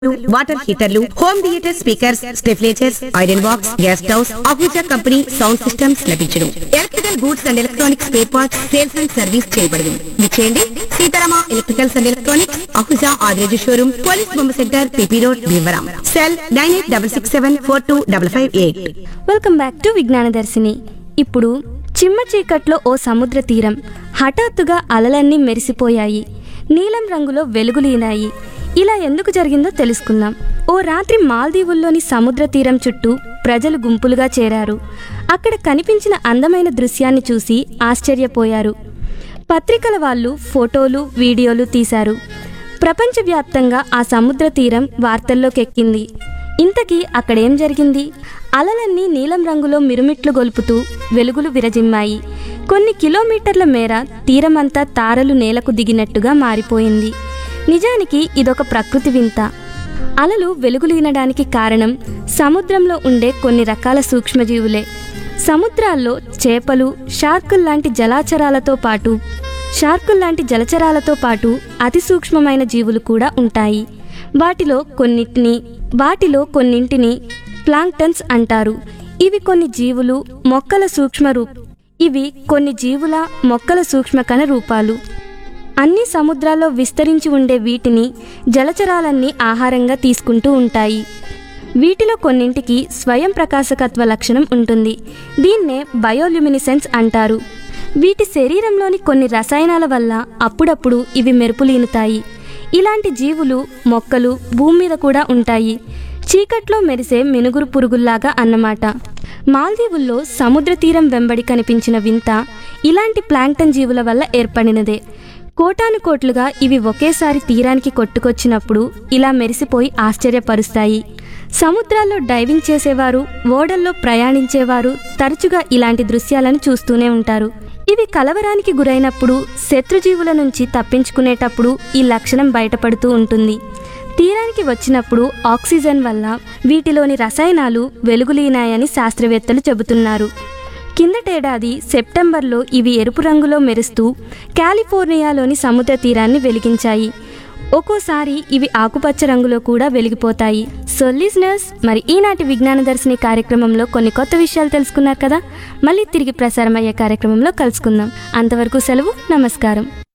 water హీటర్లు home theatre speakers స్టెఫ్లేచర్స్ iron box gas stoves Ahuja company sound systems లభించును electrical goods and electronics spare parts sales and service చేయబడును విచేయండి Seetharama electricals and electronics Ahuja Adireju showroom police బొమ్మ centre PP road Bhimavaram cell nine eight double six seven four two double five eight welcome back to Vignanadarshini ఇప్పుడు చిమ్మ చీకట్లో ఓ సముద్ర తీరం హఠాత్తుగా అలలన్నీ మెరిసిపోయాయి నీలం రంగులో వెలుగులీనాయి ఇలా ఎందుకు జరిగిందో తెలుసుకుందాం ఓ రాత్రి మాల్దీవుల్లోని సముద్ర తీరం చుట్టూ ప్రజలు గుంపులుగా చేరారు అక్కడ కనిపించిన అందమైన దృశ్యాన్ని చూసి ఆశ్చర్యపోయారు పత్రికల వాళ్ళు ఫోటోలు వీడియోలు తీశారు ప్రపంచవ్యాప్తంగా ఆ సముద్ర తీరం వార్తల్లోకెక్కింది ఇంతకీ అక్కడేం జరిగింది అలలన్నీ నీలం రంగులో మిరుమిట్లు గొలుపుతూ వెలుగులు విరజిమ్మాయి కొన్ని కిలోమీటర్ల మేర తీరమంతా తారలు నేలకు దిగినట్టుగా మారిపోయింది నిజానికి ఇదొక ప్రకృతి వింత అలలు వెలుగులీనడానికి కారణం సముద్రంలో ఉండే కొన్ని రకాల సూక్ష్మజీవులే సముద్రాల్లో చేపలు షార్కుల్లాంటి జలాచరాలతో పాటు షార్కుల్లాంటి జలచరాలతో పాటు అతి సూక్ష్మమైన జీవులు కూడా ఉంటాయి వాటిలో కొన్నిటిని వాటిలో కొన్నింటిని ప్లాంక్టన్స్ అంటారు ఇవి కొన్ని జీవులు మొక్కల సూక్ష్మ రూప్ ఇవి కొన్ని జీవుల మొక్కల సూక్ష్మ కణ రూపాలు అన్ని సముద్రాల్లో విస్తరించి ఉండే వీటిని జలచరాలన్నీ ఆహారంగా తీసుకుంటూ ఉంటాయి వీటిలో కొన్నింటికి స్వయం ప్రకాశకత్వ లక్షణం ఉంటుంది దీన్నే బయోల్యూమినిసెన్స్ అంటారు వీటి శరీరంలోని కొన్ని రసాయనాల వల్ల అప్పుడప్పుడు ఇవి మెరుపులీనుతాయి ఇలాంటి జీవులు మొక్కలు భూమి మీద కూడా ఉంటాయి చీకట్లో మెరిసే మెనుగురు పురుగుల్లాగా అన్నమాట మాల్దీవుల్లో సముద్ర తీరం వెంబడి కనిపించిన వింత ఇలాంటి ప్లాంక్టన్ జీవుల వల్ల ఏర్పడినదే కోటాను కోట్లుగా ఇవి ఒకేసారి తీరానికి కొట్టుకొచ్చినప్పుడు ఇలా మెరిసిపోయి ఆశ్చర్యపరుస్తాయి సముద్రాల్లో డైవింగ్ చేసేవారు ఓడల్లో ప్రయాణించేవారు తరచుగా ఇలాంటి దృశ్యాలను చూస్తూనే ఉంటారు ఇవి కలవరానికి గురైనప్పుడు శత్రుజీవుల నుంచి తప్పించుకునేటప్పుడు ఈ లక్షణం బయటపడుతూ ఉంటుంది తీరానికి వచ్చినప్పుడు ఆక్సిజన్ వల్ల వీటిలోని రసాయనాలు వెలుగులీనాయని శాస్త్రవేత్తలు చెబుతున్నారు కిందటేడాది సెప్టెంబర్లో ఇవి ఎరుపు రంగులో మెరుస్తూ కాలిఫోర్నియాలోని సముద్ర తీరాన్ని వెలిగించాయి ఒక్కోసారి ఇవి ఆకుపచ్చ రంగులో కూడా వెలిగిపోతాయి సో లిజనర్స్ మరి ఈనాటి విజ్ఞాన దర్శిని కార్యక్రమంలో కొన్ని కొత్త విషయాలు తెలుసుకున్నారు కదా మళ్ళీ తిరిగి ప్రసారం అయ్యే కార్యక్రమంలో కలుసుకుందాం అంతవరకు సెలవు నమస్కారం